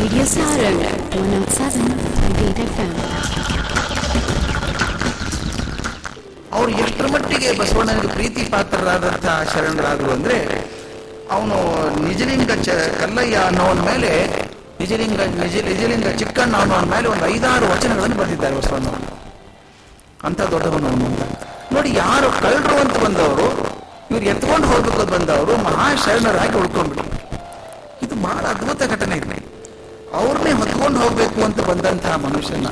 Radio Saturn, 107.8 FM. ಅವ್ರು ಎಷ್ಟರ ಮಟ್ಟಿಗೆ ಬಸವಣ್ಣನಿಗೆ ಪ್ರೀತಿ ಪಾತ್ರರಾದಂತಹ ಶರಣರಾದರು ಅಂದ್ರೆ ಅವನು ನಿಜಲಿಂಗ ಚ ಕಲ್ಲಯ್ಯ ಅನ್ನೋವನ ಮೇಲೆ ನಿಜಲಿಂಗ ನಿಜ ನಿಜಲಿಂಗ ಚಿಕ್ಕಣ್ಣ ಅನ್ನೋವನ ಮೇಲೆ ಒಂದು ಐದಾರು ವಚನಗಳನ್ನು ಬರೆದಿದ್ದಾರೆ ಬಸವಣ್ಣವರು ಅಂತ ದೊಡ್ಡವನು ಅವನು ಅಂತ ನೋಡಿ ಯಾರು ಕಳ್ಳರು ಅಂತ ಬಂದವರು ಇವ್ರು ಎತ್ಕೊಂಡು ಹೋಗ್ಬೇಕು ಅಂತ ಬಂದವರು ಮಹಾ ಶರಣರಾಗಿ ಉಳ್ಕೊಂಡ್ಬಿಟ್ಟು ಇದು ಬಹಳ ಅದ್ಭುತ ಘಟನೆ ಇದೆ ಅವ್ರನ್ನೇ ಹೊತ್ಕೊಂಡು ಹೋಗ್ಬೇಕು ಅಂತ ಬಂದಂತಹ ಮನುಷ್ಯನ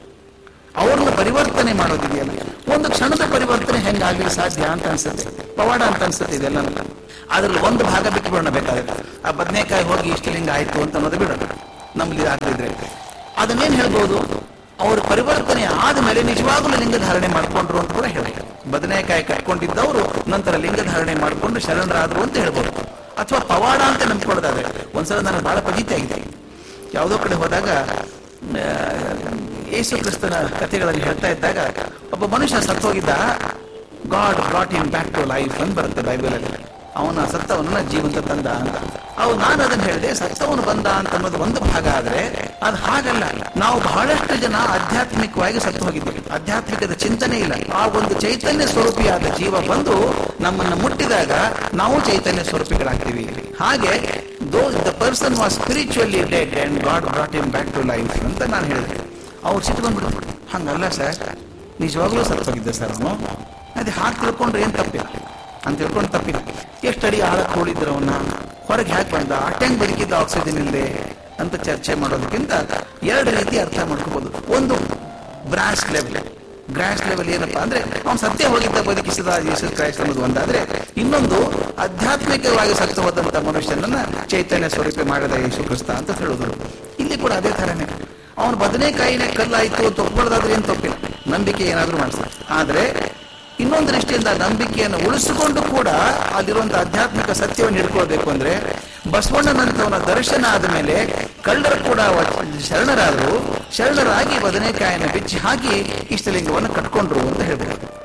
ಅವ್ರನ್ನ ಪರಿವರ್ತನೆ ಮಾಡೋದಿದೆಯಲ್ಲ ಒಂದು ಕ್ಷಣದ ಪರಿವರ್ತನೆ ಹೆಂಗಾಗಲಿ ಸಾಧ್ಯ ಅಂತ ಅನ್ಸುತ್ತೆ ಪವಾಡ ಅಂತ ಅನ್ಸುತ್ತೆ ಇದೆಲ್ಲ ಅದ್ರಲ್ಲಿ ಒಂದು ಭಾಗ ಬಿಟ್ಟು ಬಿಡೋಣ ಬೇಕಾದ್ರೆ ಆ ಬದನೆಕಾಯಿ ಹೋಗಿ ಇಷ್ಟಲಿಂಗ ಆಯ್ತು ಅಂತ ಅನ್ನೋದು ಬಿಡೋಣ ನಮ್ಗೆ ಆಗ್ತಿದ್ರೆ ಅದನ್ನೇನ್ ಹೇಳ್ಬೋದು ಅವ್ರ ಪರಿವರ್ತನೆ ಆದ್ಮೇಲೆ ನಿಜವಾಗ್ಲೂ ಲಿಂಗ ಧಾರಣೆ ಮಾಡ್ಕೊಂಡ್ರು ಅಂತ ಕೂಡ ಹೇಳ್ತಾರೆ ಬದನೆಕಾಯಿ ಕಟ್ಕೊಂಡಿದ್ದವರು ನಂತರ ಲಿಂಗ ಧಾರಣೆ ಮಾಡ್ಕೊಂಡು ಶರಣರಾದ್ರು ಅಂತ ಹೇಳ್ಬೋದು ಅಥವಾ ಪವಾಡ ಅಂತ ನಂಬ್ಕೊಳ್ಳೋದಾದ್ರೆ ಒಂದ್ಸಲ ನನಗೆ ಬಹಳ ಪಜಿತಿ ಆಗಿದೆ ಯಾವುದೋ ಕಡೆ ಹೋದಾಗ ಆ, ಯೇಸು ಕ್ರಿಸ್ತನ ಕಥೆಗಳನ್ನು ಹೇಳ್ತಾ ಇದ್ದಾಗ ಒಬ್ಬ ಮನುಷ್ಯ ಸತ್ತೋಗಿದ್ದ God brought in back to life ಅಂತ ಬರುತ್ತೆ ಬೈಬಲ್ ಅಲ್ಲಿ ಅವನ ಸತ್ತವನನ್ನ ಜೀವಂತ ತಂದ ಅಂತ ಅವು ನಾನು ಅದನ್ನ ಹೇಳಿದೆ ಸತ್ತವನು ಬಂದ ಅಂತ ಅನ್ನೋದು ಒಂದು ಭಾಗ ಆದ್ರೆ ಅದು ಹಾಗಲ್ಲ ನಾವು ಬಹಳಷ್ಟು ಜನ ಆಧ್ಯಾತ್ಮಿಕವಾಗಿ ಸತ್ತು ಹೋಗಿದ್ದೀವಿ ಆಧ್ಯಾತ್ಮಿಕದ ಚಿಂತನೆ ಇಲ್ಲ ಆ ಒಂದು ಚೈತನ್ಯ ಸ್ವರೂಪಿಯಾದ ಜೀವ ಬಂದು ನಮ್ಮನ್ನು ಮುಟ್ಟಿದಾಗ ನಾವು ಚೈತನ್ಯ ಸ್ವರೂಪಿಗಳಾಗ್ತೀವಿ ಹಾಗೆ though the person was spiritually dead and God brought him back to life ಅಂತ ನಾನು ಹೇಳಿದೆ ಅವ್ರು ಸಿಟ್ಟು ಬಂದ್ಬಿಟ್ಟು ಹಂಗಲ್ಲ ಸರ್ ನಿಜವಾಗ್ಲೂ ಸತ್ತೋಗಿದ್ದೆ ಸರ್ ಅವನು ಅದೇ ಹಾಗೆ ತಿಳ್ಕೊಂಡ್ರೆ ಏನ್ ತಪ್ಪಿಲ್ಲ ಅಂತ ತಿಳ್ಕೊಂಡು ತಪ್ಪಿಲ್ಲ ಎಷ್ಟು ಅಡಿ ಆಳಕ್ಕೆ ಹೋಳಿದ್ರು ಅವನ್ನ ಹೊರಗೆ ಹ್ಯಾಕ್ ಬಂದ ಅಟ್ಟಂಗ್ ಬದುಕಿದ್ದ ಆಕ್ಸಿಜನ್ ಇಲ್ಲದೆ ಅಂತ ಚರ್ಚೆ ಮಾಡೋದಕ್ಕಿಂತ ಎರಡು ರೀತಿ ಅರ್ಥ ಮಾಡ್ಕೋಬಹುದು ಒಂದು ಬ್ರಾಸ್ ಲೆವೆಲ್ ಗ್ರಾಸ್ ಲೆವೆಲ್ ಏನಪ್ಪಾ ಅಂದ್ರೆ ಅವ್ನು ಸತ್ಯ ಹೋಗಿದ್ದ ಬದುಕಿಸಿದ ಯೇಸು ಕ್ರೈಸ್ಟ್ ಅನ್ನೋದು ಒಂದಾದ್ರೆ ಇನ್ನೊಂದು ಆಧ್ಯಾತ್ಮಿಕವಾಗಿ ಸತ್ತು ಹೋದಂತ ಮನುಷ್ಯನನ್ನ ಚೈತನ್ಯ ಸ್ವರೂಪ ಮಾಡಿದ ಯೇಸು ಕ್ರಿಸ್ತ ಅಂತ ಹೇಳುದು ಇಲ್ಲಿ ಕೂಡ ಅದೇ ತರನೇ ಅವನು ಬದನೆಕಾಯಿನೇ ಕಲ್ಲಾಯ್ತು ಅಂತ ಒಪ್ಕೊಳ್ಳೋದಾದ್ರೆ ಏನು ತಪ್ಪಿಲ್ಲ ನಂಬಿಕೆ ಏನಾದ್ರೂ ಮಾಡಿಸ್ತಾರೆ ಆದ್ರೆ ಇನ್ನೊಂದು ದೃಷ್ಟಿಯಿಂದ ನಂಬಿಕೆಯನ್ನು ಉಳಿಸಿಕೊಂಡು ಕೂಡ ಅಲ್ಲಿರುವಂತಹ ಆಧ್ಯಾತ್ಮಿಕ ಸತ್ಯವನ್ನು ಹಿಡ್ಕೊಳ್ಬೇಕು ಅಂದ್ರೆ ಬಸವಣ್ಣನಂತವನ ದರ್ಶನ ಆದ ಮೇಲೆ ಕಳ್ಳರು ಕೂಡ ವ- ಶರಣರಾದ್ರು ಶರಣರಾಗಿ ಬದನೆಕಾಯಿನ ಬಿಚ್ಚಿ ಹಾಕಿ ಇಷ್ಟಲಿಂಗವನ್ನು ಕಟ್ಕೊಂಡ್ರು ಅಂತ ಹೇಳ್ಬೋದು